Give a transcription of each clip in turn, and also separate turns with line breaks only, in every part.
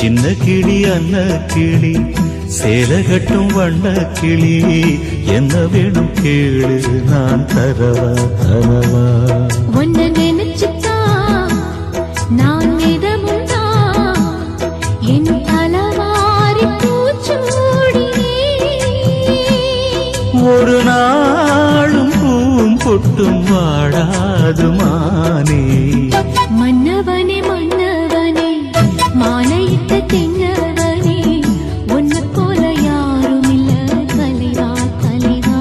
சின்ன கிளி அன்ன கிளி சேலகட்டும் வண்ண கிளி என்ன வேணும் கேளு நான் தரவா தரவா
உன்னை நினைச்சுதான் நான் மிதமும்தான் என் தலவாரி பூச்சூடினே
ஒரு நாளும் பூம் பொட்டும் வாடாது மானே
மன்னவனே மன்னவனே மாலையிட்ட தென்னவனே உன்னை போல யாரும் இல்ல கலிவா கலிவா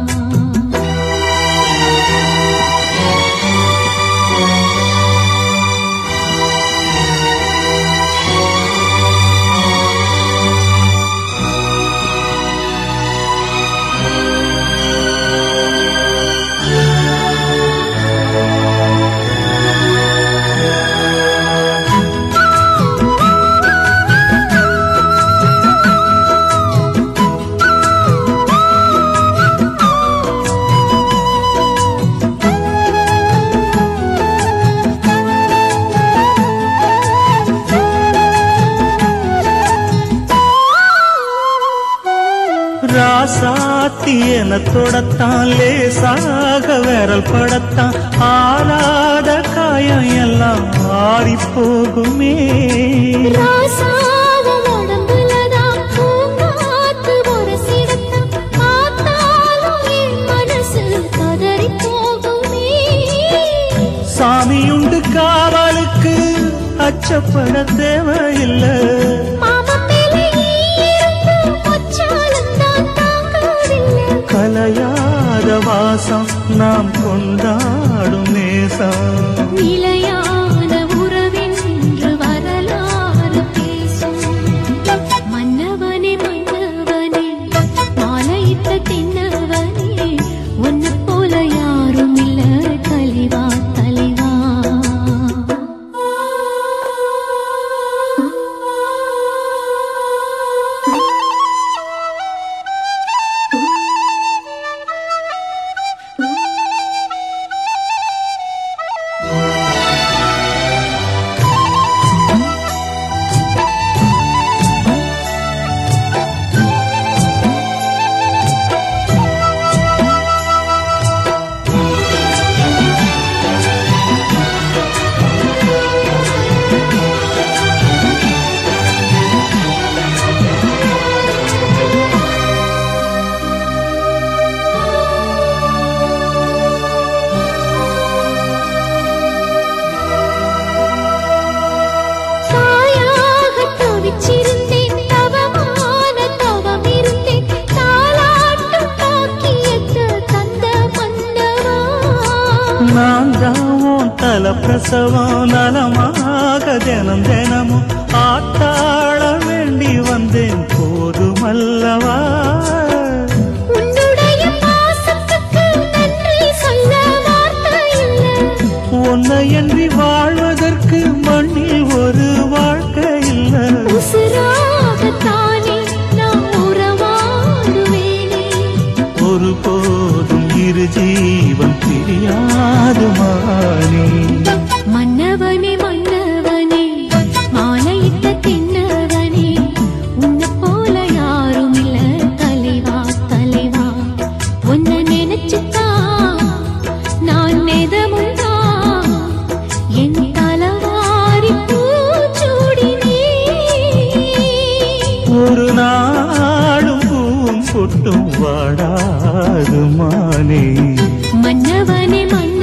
ராசாத்தி என தொடத்தான் லேசாக விரல் படத்தான் ஆறாத காயம் எல்லாம் ஆறி போகுமே
ராசாவும் உடம்புலதான் பூங்காத்து உரசிடத்தான் பார்த்தாலும் என் மனசு கதறிப் போகுமே.
சாமியுண்டு காவலுக்கு அச்சப்பட தேவையில்லை
மாமன் மேலே ஈ இருந்தும் பொச்சாலந்தான் தாங்காதில்லை.
கலையாத வாசம் நாம் கொண்டாடும் நேசம்
நிலையான உறவென்று வரலாறு பேசும். மன்னவனே மன்னவனே மாலையிட்ட தென்னவனே உன்னைப் போல யாரும் இல்ல கலிவா தலைவா தாயாக தவிச்சிருந்தேன் தவமான தவம் இருந்தேன் தாலாட்டும் பாக்கியத்து தந்த மன்னவா
நான் தாவும் தல பிரசவம் நலமாக தினம் தினமும் ஆத்தாள வேண்டி வந்தேன் போதுமல்லவா
உன்னுடைய பாசத்துக்கு நன்றி சொல்ல வார்த்தை இல்லை
உன்னை என்று வாழ்வதற்கு மண்ணில் ஒரு வாழ்க்கை இல்லை
உசுராகத்தானே நான் உறவாடுவேனே
ஒரு போதும் இரு ஜீவன் பிரியாது மானே
மன்னவனே மன்னவனே மாலையிட்ட தின்னவனே உன்னை போல யாரும் இல்ல தலைவா தலைவா உன்னை நினைச்சுதான் நான் நெதமுண்டா என் தலவாரி பூச்சூடினே
ஒரு நாளும் பூம் பொட்டும் வாடாது மானே
மன்னவனே மன்னவனே